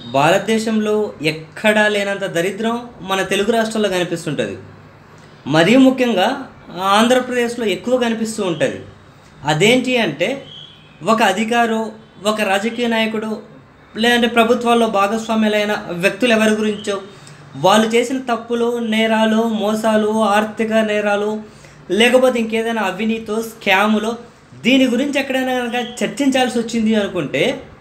భారతదేశంలో ఎక్కడా లేనంత దరిద్రం మన తెలుగు రాష్ట్రాల్లో కనిపిస్తుంటుంది మరీ ముఖ్యంగా ఆంధ్రప్రదేశ్లో ఎక్కువ కనిపిస్తూ ఉంటుంది అదేంటి అంటే ఒక అధికారు ఒక రాజకీయ నాయకుడు లేదంటే ప్రభుత్వాల్లో భాగస్వామ్యులైన వ్యక్తులు ఎవరి గురించో వాళ్ళు చేసిన తప్పులు నేరాలు మోసాలు ఆర్థిక నేరాలు లేకపోతే ఇంకేదైనా అవినీతో స్కాములో దీని గురించి ఎక్కడైనా కనుక చర్చించాల్సి వచ్చింది అనుకుంటే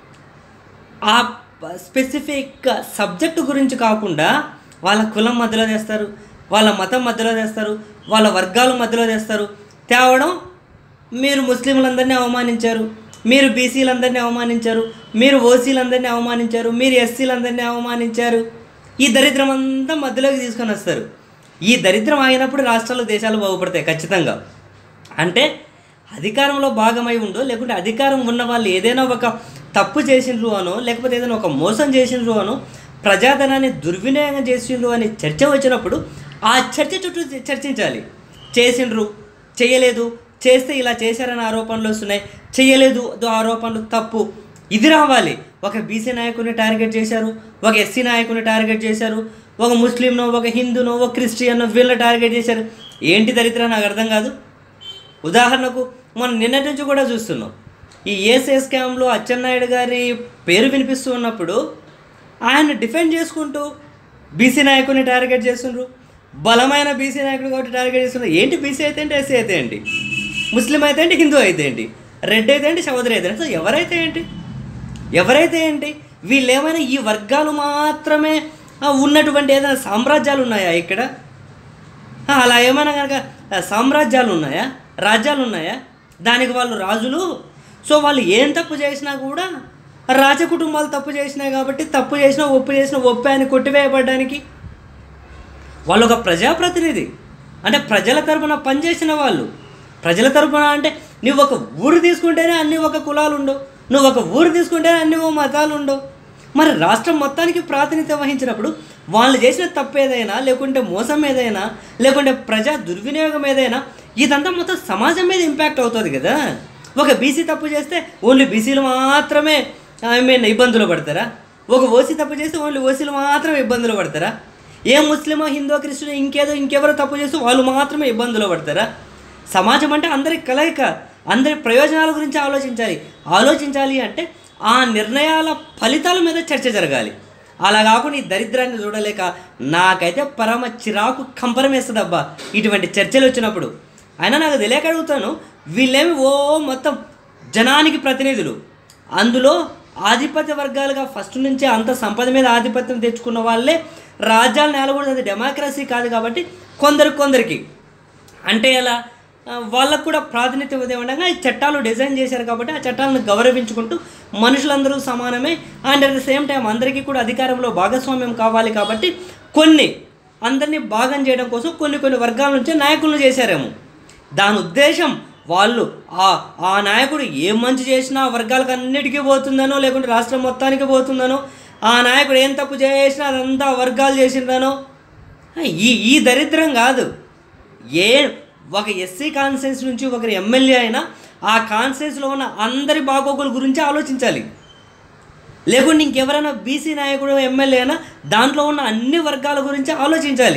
ఆ స్పెసిఫిక్ సబ్జెక్టు గురించి కాకుండా వాళ్ళ కులం మధ్యలో తెస్తారు వాళ్ళ మతం మధ్యలో తెస్తారు వాళ్ళ వర్గాల మధ్యలో తెస్తారు తేవడం మీరు ముస్లింలందరినీ అవమానించారు మీరు బీసీలందరినీ అవమానించారు మీరు ఓసీలందరినీ అవమానించారు మీరు ఎస్సీలందరినీ అవమానించారు ఈ దరిద్రం అంతా మధ్యలోకి తీసుకొని వస్తారు ఈ దరిద్రం ఆగినప్పుడు రాష్ట్రాలు దేశాలు బాగుపడతాయి ఖచ్చితంగా అంటే అధికారంలో భాగమై ఉండో లేకుంటే అధికారం ఉన్న వాళ్ళు ఏదైనా ఒక తప్పు చేసిండ్రు అనో లేకపోతే ఏదైనా ఒక మోసం చేసిండ్రు అనో ప్రజాధనాన్ని దుర్వినియోగం చేసిండ్రు అని చర్చ వచ్చినప్పుడు ఆ చర్చ చుట్టూ చర్చించాలి చేసిండ్రు చేయలేదు చేస్తే ఇలా చేశారని ఆరోపణలు వస్తున్నాయి చేయలేదు దో ఆరోపణలు తప్పు ఇది రావాలి ఒక బీసీ నాయకుడిని టార్గెట్ చేశారు ఒక ఎస్సీ నాయకుడిని టార్గెట్ చేశారు ఒక ముస్లింనో ఒక హిందూనో ఒక క్రిస్టియన్నో వీళ్ళని టార్గెట్ చేశారు ఏంటి దరిద్రం నాకు అర్థం కాదు ఉదాహరణకు మనం నిన్నటి నుంచి కూడా చూస్తున్నాం ఈ ఏసే స్కామ్లో అచ్చెన్నాయుడు గారి పేరు వినిపిస్తూ ఉన్నప్పుడు ఆయన డిఫెండ్ చేసుకుంటూ బీసీ నాయకుడిని టార్గెట్ చేస్తుండ్రు బలమైన బీసీ నాయకుడు కాబట్టి టార్గెట్ చేస్తున్నారు ఏంటి బీసీ అయితే ఏంటి ఎస్సీ అయితే ఏంటి ముస్లిం అయితే ఏంటి హిందూ అయితే ఏంటి రెడ్ అయితే ఏంటి చౌదరి అయితే ఏంటి సో ఎవరైతే ఏంటి ఎవరైతే ఏంటి వీళ్ళు ఏమైనా ఈ వర్గాలు మాత్రమే ఆ, ఉన్నటువంటి ఏదైనా సామ్రాజ్యాలు ఉన్నాయా ఇక్కడ ఆ, అలా ఏమైనా కనుక ఆ, సామ్రాజ్యాలు ఉన్నాయా రాజ్యాలు ఉన్నాయా దానికి వాళ్ళు రాజులు సో వాళ్ళు ఏం తప్పు చేసినా కూడా రాజ కుటుంబాలు తప్పు చేసినాయి కాబట్టి తప్పు చేసినా ఒప్పు చేసినా ఒప్పే అని కొట్టివేయబడ్డానికి వాళ్ళు ఒక ప్రజాప్రతినిధి అంటే ప్రజల తరపున పనిచేసిన వాళ్ళు ప్రజల తరపున అంటే నువ్వు ఒక ఊరు తీసుకుంటేనే అన్ని ఒక కులాలు ఉండవు నువ్వు ఒక ఊరు తీసుకుంటేనే అన్ని ఓ మతాలు ఉండవు మరి రాష్ట్రం మొత్తానికి ప్రాతినిధ్యం వహించినప్పుడు వాళ్ళు చేసిన తప్పు ఏదైనా లేకుంటే మోసం ఏదైనా లేకుంటే ప్రజా దుర్వినియోగం ఏదైనా ఇదంతా మొత్తం సమాజం మీద ఇంపాక్ట్ అవుతుంది కదా ఒక బీసీ తప్పు చేస్తే ఓన్లీ బీసీలు మాత్రమే ఐ మీన్ ఇబ్బందులు పడతారా ఒక ఓసీ తప్పు చేస్తే ఓన్లీ ఓసీలు మాత్రమే ఇబ్బందులు పడతారా ఏ ముస్లిమో హిందూ క్రిస్టియన్ ఇంకేదో ఇంకెవరో తప్పు చేస్తే వాళ్ళు మాత్రమే ఇబ్బందులు పడతారా సమాజం అంటే అందరి కలయిక అందరి ప్రయోజనాల గురించి ఆలోచించాలి ఆలోచించాలి అంటే ఆ నిర్ణయాల ఫలితాల మీద చర్చ జరగాలి అలా కాకుండా ఈ దరిద్రాన్ని చూడలేక నాకైతే పరమ చిరాకు కంపరం వేస్తుంది అబ్బా ఇటువంటి చర్చలు వచ్చినప్పుడు అయినా నాకు తెలియక అడుగుతాను వీళ్ళేమి ఓ మొత్తం జనానికి ప్రతినిధులు అందులో ఆధిపత్య వర్గాలుగా ఫస్ట్ నుంచే అంత సంపద మీద ఆధిపత్యం తెచ్చుకున్న వాళ్ళే రాజ్యాలు నెలకూడదు అది డెమోక్రసీ కాదు కాబట్టి కొందరు కొందరికి అంటే ఎలా ఆ, వాళ్ళకు కూడా ప్రాతినిధ్యం ఉదయం ఉండగా ఈ చట్టాలు డిజైన్ చేశారు కాబట్టి ఆ చట్టాలను గౌరవించుకుంటూ మనుషులందరూ సమానమే and at the same time అందరికీ కూడా అధికారంలో భాగస్వామ్యం కావాలి కాబట్టి కొన్ని అందరినీ భాగం చేయడం కోసం కొన్ని కొన్ని వర్గాల నుంచే నాయకులను చేశారేమో దాని ఉద్దేశం వాళ్ళు ఆ ఆ నాయకుడు ఏం మంచి చేసినా ఆ వర్గాలకు అన్నిటికీ పోతుందనో లేకుంటే రాష్ట్రం మొత్తానికి పోతుందనో ఆ నాయకుడు ఏం తప్పు చేసినా అదంతా వర్గాలు చేసిందనో ఈ ఈ దరిద్రం కాదు ఏ ఒక ఎస్సీ కాన్సెన్స్ నుంచి ఒకరి ఎమ్మెల్యే అయినా ఆ కాన్సెన్స్లో ఉన్న అందరి బాగోగుల గురించి ఆలోచించాలి లేకుంటే ఇంకెవరైనా బీసీ నాయకుడు ఎమ్మెల్యే అయినా దాంట్లో ఉన్న అన్ని వర్గాల గురించి ఆలోచించాలి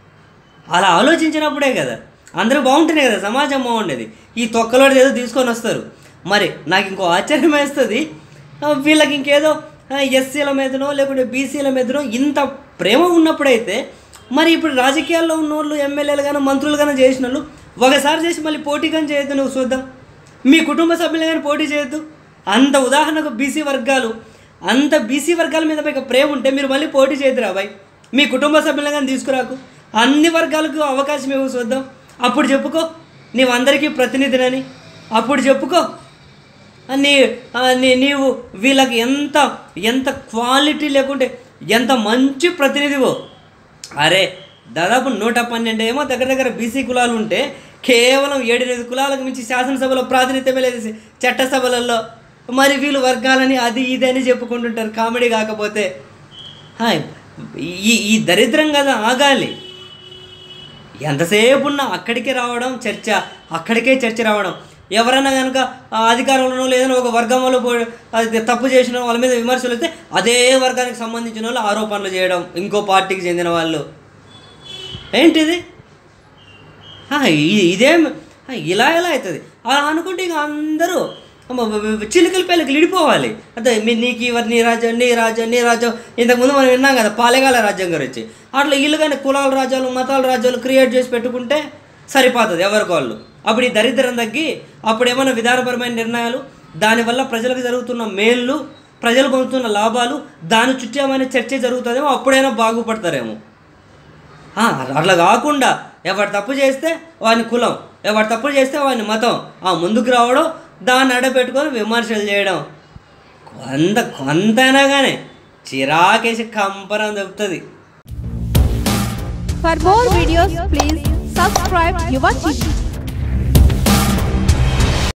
అలా ఆలోచించినప్పుడే కదా అందరూ బాగుంటేనే కదా సమాజం బాగుండేది ఈ తొక్కలోడి ఏదో తీసుకొని వస్తారు మరి నాకు ఇంకో ఆశ్చర్యం వేస్తుంది ఆ, వీళ్ళకి ఇంకేదో ఎస్సీల మీదనో లేకుంటే బీసీల మీదనో ఇంత ప్రేమ ఉన్నప్పుడైతే మరి ఇప్పుడు రాజకీయాల్లో ఉన్న వాళ్ళు ఎమ్మెల్యేలు కానీ మంత్రులు కానీ చేసిన వాళ్ళు ఒకసారి చేసి మళ్ళీ పోటీ కానీ చేయొద్దు నువ్వు చూద్దాం మీ కుటుంబ సభ్యులు కానీ పోటీ చేయొద్దు అంత ఉదాహరణకు బీసీ వర్గాలు అంత బీసీ వర్గాల మీద మీకు ప్రేమ ఉంటే మీరు మళ్ళీ పోటీ చేయద్దు రాబాయ్ మీ కుటుంబ సభ్యులను కానీ తీసుకురాకు అన్ని వర్గాలకు అవకాశం ఇవ్వు చూద్దాం అప్పుడు చెప్పుకో నీవు అందరికీ ప్రతినిధినని అప్పుడు చెప్పుకో నీ ఆ, నీ నీవు వీళ్ళకి ఎంత ఎంత క్వాలిటీ లేకుంటే ఎంత మంచి ప్రతినిధివో అరే దాదాపు నూట పన్నెండు ఏమో దగ్గర దగ్గర బీసీ కులాలు ఉంటే కేవలం ఏడెనిమిది కులాలకు మించి శాసనసభలో ప్రాతినిధ్యమే లేదు చట్టసభలలో మరి వీళ్ళు వర్గాలని అది ఇది అని చెప్పుకుంటుంటారు కామెడీ కాకపోతే హాయ్, ఈ ఈ దరిద్రం కదా ఆగాలి ఎంతసేపు ఉన్నా అక్కడికే రావడం చర్చ అక్కడికే చర్చ రావడం ఎవరైనా కనుక ఆ అధికారంలో లేదని ఒక వర్గంలో పోయి అది తప్పు చేసిన వాళ్ళ మీద విమర్శలు వస్తే అదే వర్గానికి సంబంధించిన వాళ్ళు ఆరోపణలు చేయడం ఇంకో పార్టీకి చెందిన వాళ్ళు ఏంటిది ఆ, ఇ- ఇదేం ఆ, ఇలా ఎలా అవుతుంది అలా అనుకుంటే ఇక అందరూ అమ్మ, వ- వ- చిలుకల పేలకి విడిపోవాలి అదే మీ నీకు ఇవర్ నీ రాజ్యం నీ రాజ్యం నీ రాజ్యం ఇంతకుముందు మనం విన్నాం కదా పాలెగాల రాజ్యం గురించి అట్లా ఇల్లు కానీ కులాల రాజ్యాలు మతాల రాజ్యాలు క్రియేట్ చేసి పెట్టుకుంటే సరిపోతుంది ఎవరికి వాళ్ళు అప్పుడు ఈ దరిద్రం తగ్గి అప్పుడు ఏమైనా విధానపరమైన నిర్ణయాలు దానివల్ల ప్రజలకు జరుగుతున్న మేళ్ళు ప్రజలు పొందుతున్న లాభాలు దాని చుట్టూ ఏమైనా చర్చ జరుగుతుందేమో అప్పుడైనా బాగుపడతారేమో ఆ, అట్లా కాకుండా ఎవరు తప్పు చేస్తే వాని కులం ఎవరు తప్పు చేస్తే వాని మతం ఆ ముందుకు రావడం దాన్ని అడపెట్టుకొని విమర్శలు చేయడం కొంత కొంతైనా కానీ చిరాకేసి కంపరం దొరుకుతుంది For more videos, please subscribe Yuva TV.